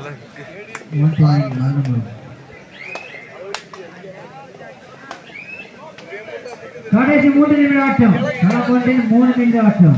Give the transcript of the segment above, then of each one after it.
One point, Malanur. கடைசி மூன்று நிமிட ஆட்டம் களப்பொன்றில் மூணு நிமிட ஆட்டம்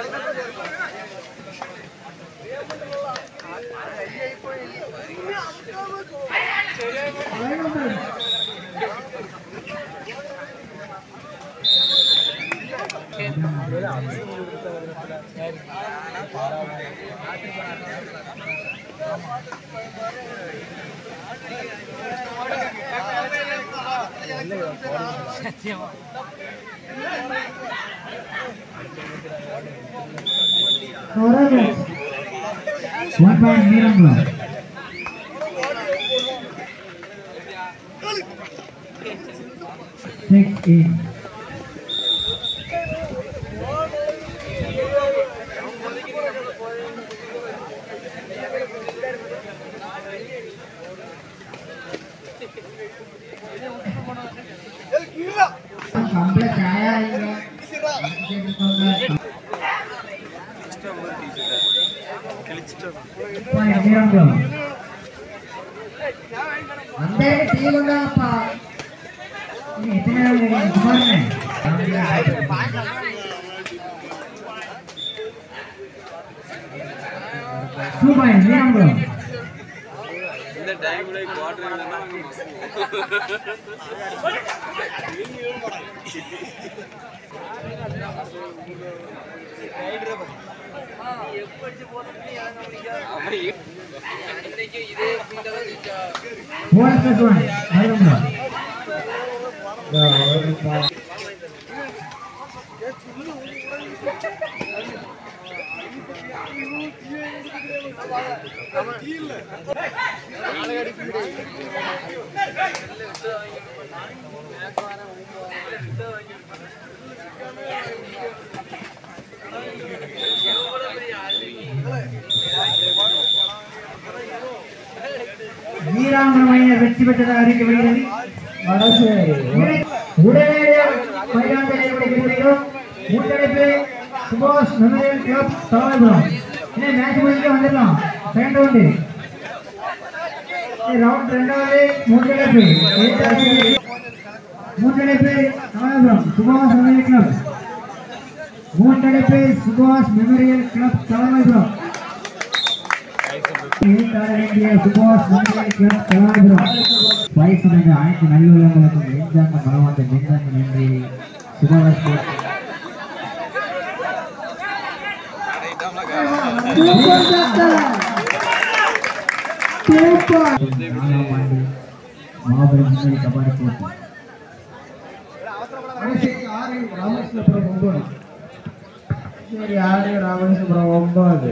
One point, Neeramla. Six in. Complex आया ही है. Point, Neeramla. అందరికీ టీం ఉండాలప్పా ఇది ఎత్తనే కుమార్నే టూ పాయింట్ శ్రీరాములు இந்த டைம் கூட குவார்டர் இல்லைன்னா அங்கே ఫోర్ ప్లస్ వన్ ఐదు வீராங்கனைய வெற்றி பெற்றதாக அறிவிக்கப்படுகிறது உடனடியாக மைதானத்தில் விடைபெறுகிறோம் முன்னெடுப்பு சுபாஷ் மெமோரியல் கிளப் சவால்புரம் இன்னும் மேட்ச் முடிஞ்சு வந்துடலாம் செகண்ட் ரவுண்டு ரவுண்ட் ரெண்டாவது முன்னெடுப்பு முன்னெடுப்பு சவால்புரம் சுபாஷ் மெமோரியல் கிளப் மூன்றடைப்பு சுபாஷ் மெமோரியல் கிளப் சவால்புரம் எழுத்தாள வேண்டிய சுபாஷ் மெமோரியல் கிளப் சவால்புரம் வயசு நன்றி அனைத்து நல்லுள்ளங்களுக்கும் நெஞ்சாங்க மனவாந்த நெஞ்சாங்க நன்றி சுபாஷ் நாலாம் ஆண்டு மாபெரும் முன்னணி கபாடி போட்டி ஆறு ராமேஸ்வரம் ஒன்பது சரி ஆறு ராமேஸ்வரம் ஒன்பது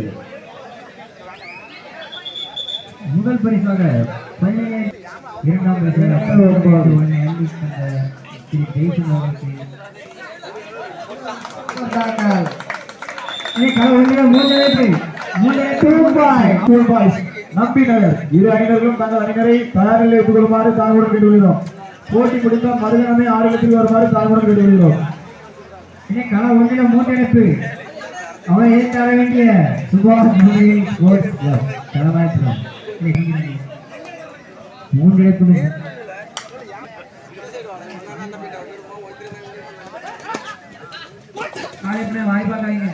முதல் பரிசாக பள்ளியை இரண்டாம் பரிசாக ஒன்பது ஒன்று எழுதி தந்த ஸ்ரீ தேசியமாவுக்கு நம்பினர் இரு அணியினர்களும் தங்கள் அணியினரை தயாரில் வைத்துக் கொள்ளுமாறு தாழ்வுடன் கேட்டுக்கொள்கிறோம் போட்டி முடிந்தால் மறுதினமே ஆரோக்கியத்தில் வருமாறு தாழ்வுடன் கேட்டுக்கொள்கிறோம் கள ஒன்றில மூட்டெடுப்பு அவரை ஏற்றாக வேண்டிய சுபாஷ் முன்னணி ஸ்போர்ட்ஸ் கிளப் தலைவாய்ப்புறம் மூன்று எடுப்பு வாய்ப்பாங்க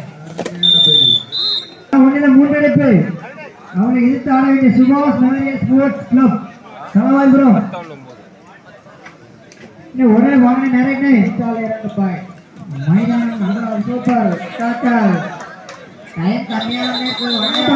ஒன்றில மூன்றெடுப்பு அவனை எதிர்த்து ஆட வேண்டிய சுபாஷ் மெமோரியல் ஸ்போர்ட்ஸ் கிளப் தலைவாய்ப்புறம் இன்னும் ஒரே வாங்க நிறைய இன்ஸ்டால் இரண்டு பாயிண்ட் மைதானம் நல்லா சூப்பர் டாட்டல் டைம் கம்மியான நேரத்தில்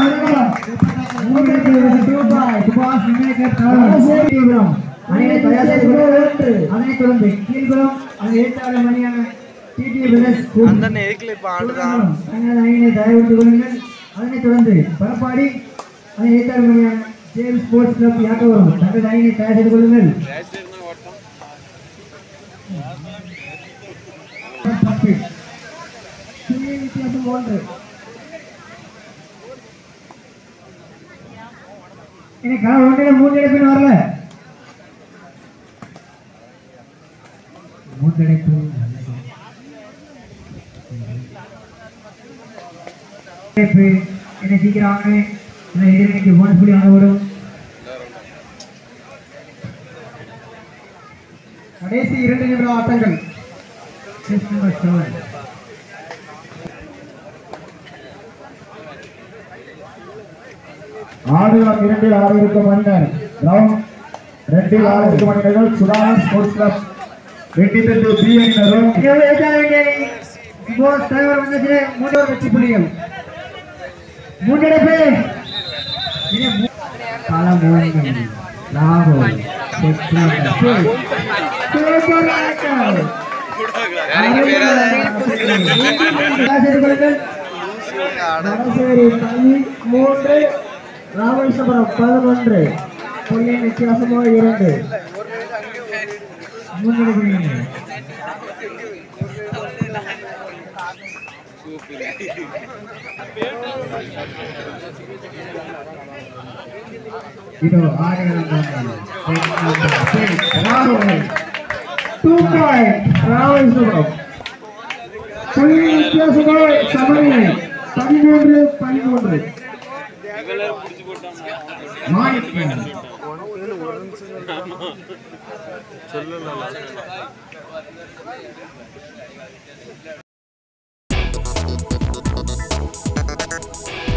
சுபாஷ் நினைக்கர் காலம் அணியை தயார் செய்து கொண்டு அதனைத் தொடர்ந்து கீழ்புறம் அது எழுத்தாளர் மணியான டிடி பிரதர்ஸ் அந்த எதுக்குல இப்போ ஆடுதான் தங்களது அணியினை தயாரித்துக் கொள்ளுங்கள் அதனைத் தொடர்ந்து பரப்பாடி அதை எழுத்தாளர் மணியான ஜேம்ஸ் ஸ்போர்ட்ஸ் கிளப் யாக்கவரம் தங்களது அணியினை தயார் செய்து கொள்ளுங்கள் ரேஸ்டர்னா ஓட்டம் பத்து புள்ளி வித்தியாசம் ஒன்று எனக்கு ஒன்றில மூன்று எடுப்புன்னு வரல மூன்று எடுப்பு எடுப்பு என்ன சீக்கிரம் வாங்க இல்லை எதிரணிக்கு போனஸ் புள்ளி வாங்க விடும் கடைசி இரண்டு நிமிட ஆட்டங்கள் Chess number seven. ஆடுகளம் இரண்டில் ஆறு இருக்கும் அணியினர் கிரவுண்ட் ரெண்டில் ஆறு இருக்கும் அணியினர்கள் சுடான் ஸ்போர்ட்ஸ் கிளப் வெட்டி பெற்று பி அணியினரும் Boss driver வந்ததிலே மூன்றோர் வெற்றி புள்ளிகள் முன்னெடுப்பு இனி மூ- களம் மூன்று லாகூர் மூன்று ராமேஸ்வரம் பதினொன்று புள்ளியின் வித்தியாசமோ இரண்டு முன்னெடுப்பு ಇದು ಟೂ ಪಾಯಿಂಟ್ ರಾಮೇಶ್ವரம் புள்ளி வித்தியாசமோ சமநிலை பதிமூன்று பதிமூன்று இவெல்லாம் புடிச்சு போட்டோம்னா மாணிக்கம் சொல்லலாம்